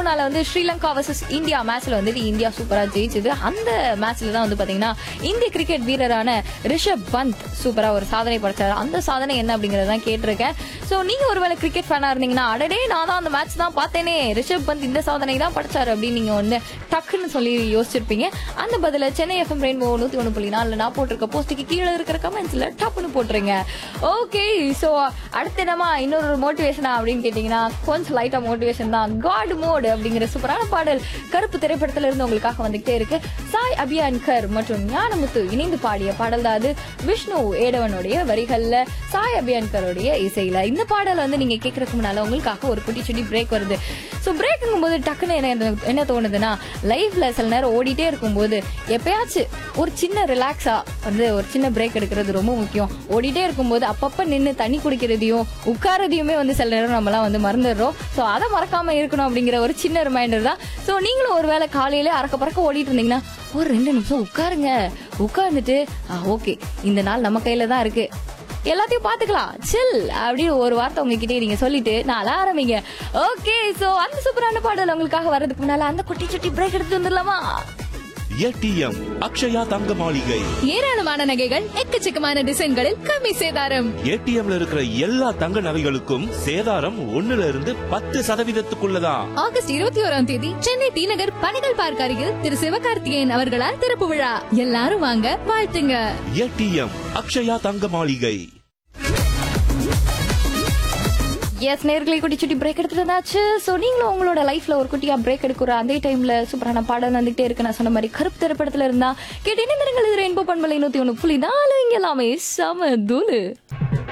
மூணால வந்து Sri Lanka versus India மேட்ச்ல வந்துட்டு இந்தியா சூப்பரா ஜெயிச்சது அந்த மேட்ச்ல தான் வந்து பாத்தீங்கன்னா இந்திய கிரிக்கெட் வீரரான ரிஷப் பந்த் சூப்பரா ஒரு சாதனை படைச்சாரு அந்த சாதனை என்ன அப்படிங்கறத தான் கேட்டிருக்கேன் சோ நீங்க ஒருவேளை கிரிக்கெட் ஃபேனா இருந்தீங்கன்னா அடடே நான் தான் அந்த மேட்ச் தான் பார்த்தேனே ரிஷப் பந்த் இந்த சாதனை தான் படைச்சாரு அப்படின்னு நீங்க வந்து டக்குன்னு சொல்லி யோசிச்சிருப்பீங்க அந்த பதில சென்னை எஃப்எம் ரெயின்போ நூத்தி ஒண்ணு புள்ளி நாலுல நான் போட்டிருக்க போஸ்ட்டுக்கு கீழே இருக்கிற கமெண்ட்ஸ்ல டப்புன்னு போட்டுருங்க ஓகே சோ அடுத்து என்னமா இன்னொரு மோட்டிவேஷனா அப்படின்னு கேட்டீங்கன்னா கொஞ்சம் லைட்டா மோட்டிவேஷன் தான் காட் மோட் அப்படிங்கிற சூப்பரான பாடல் கருப்பு திரைப்படத்துல இருந்து உங்களுக்காக வந்துகிட்டே இருக்கு சாய் அபியான்கர் மற்றும் ஞானமுத்து இணைந்து பாடிய பாடல் தான் அது விஷ்ணு ஏடவனுடைய வரிகள்ல சாய் அபியான்கருடைய இசையில இந்த பாடல் வந்து நீங்க கேட்கறதுக்கு முன்னால உங்களுக்காக ஒரு குட்டி சுட்டி பிரேக் வருது ஸோ பிரேக்குங்கும் போது டக்குன்னு என்ன என்ன தோணுதுன்னா லைஃப்ல சில நேரம் ஓடிட்டே இருக்கும்போது எப்பயாச்சும் ஒரு சின்ன ரிலாக்ஸா வந்து ஒரு சின்ன பிரேக் எடுக்கிறது ரொம்ப முக்கியம் ஓடிட்டே இருக்கும்போது அப்பப்ப நின்று தண்ணி குடிக்கிறதையும் உட்காரதையுமே வந்து சில நேரம் நம்மலாம் வந்து மறந்துடுறோம் ஸோ அதை மறக்காம இருக்கணும் அப்படிங்கிற ஒரு சின்ன ரிமைண்டர் தான் ஸோ நீங்களும் ஒருவேளை காலையில அறக்க பறக்க ஓடிட்டு இருந்தீங்கன்னா ஒரு ரெண்டு நிமிஷம் உட்காருங்க உட்கார்ந்துட்டு ஓகே இந்த நாள் நம்ம கையில தான் இருக்கு எல்லாத்தையும் பாத்துக்கலாம் சில் அப்படின்னு ஒரு வார்த்தை உங்ககிட்ட நீங்க சொல்லிட்டு நான் ஆரம்பிங்க ஓகே சோ அந்த சூப்பரான பாடல் உங்களுக்காக வர்றதுக்கு முன்னால அந்த குட்டி சுட்டி பிரேக் எடுத்து வந்துடலாமா ஏடிஎம் அக்ஷயா தங்க மாளிகை ஏராளமான நகைகள் எக்கச்சக்கமான டிசைன்களில் கம்மி சேதாரம் ஏடிஎம்ல இருக்கிற எல்லா தங்க நகைகளுக்கும் சேதாரம் ஒண்ணுல இருந்து பத்து சதவீதத்துக்குள்ளதான் ஆகஸ்ட் இருபத்தி ஓராம் தேதி சென்னை டி நகர் பணிகள் பார்க் அருகில் திரு சிவகார்த்திகேயன் அவர்களால் திறப்பு விழா எல்லாரும் வாங்க வாழ்த்துங்க ஏடிஎம் அக்ஷயா தங்க மாளிகை எஸ் நேர்களை குட்டி சுட்டி பிரேக் எடுத்துட்டு வந்தாச்சு ஸோ நீங்களும் உங்களோட லைஃப்ல ஒரு குட்டியா பிரேக் எடுக்கிற அதே டைம்ல சூப்பரான பாடல் வந்துகிட்டே இருக்கு நான் சொன்ன மாதிரி கருப்பு திரைப்படத்துல இருந்தா கேட்டு இணைந்திருங்கள் இது ரெயின்போ பண்பலை நூத்தி ஒண்ணு புள்ளி நாலு இங்க எல்லாமே சம தூளு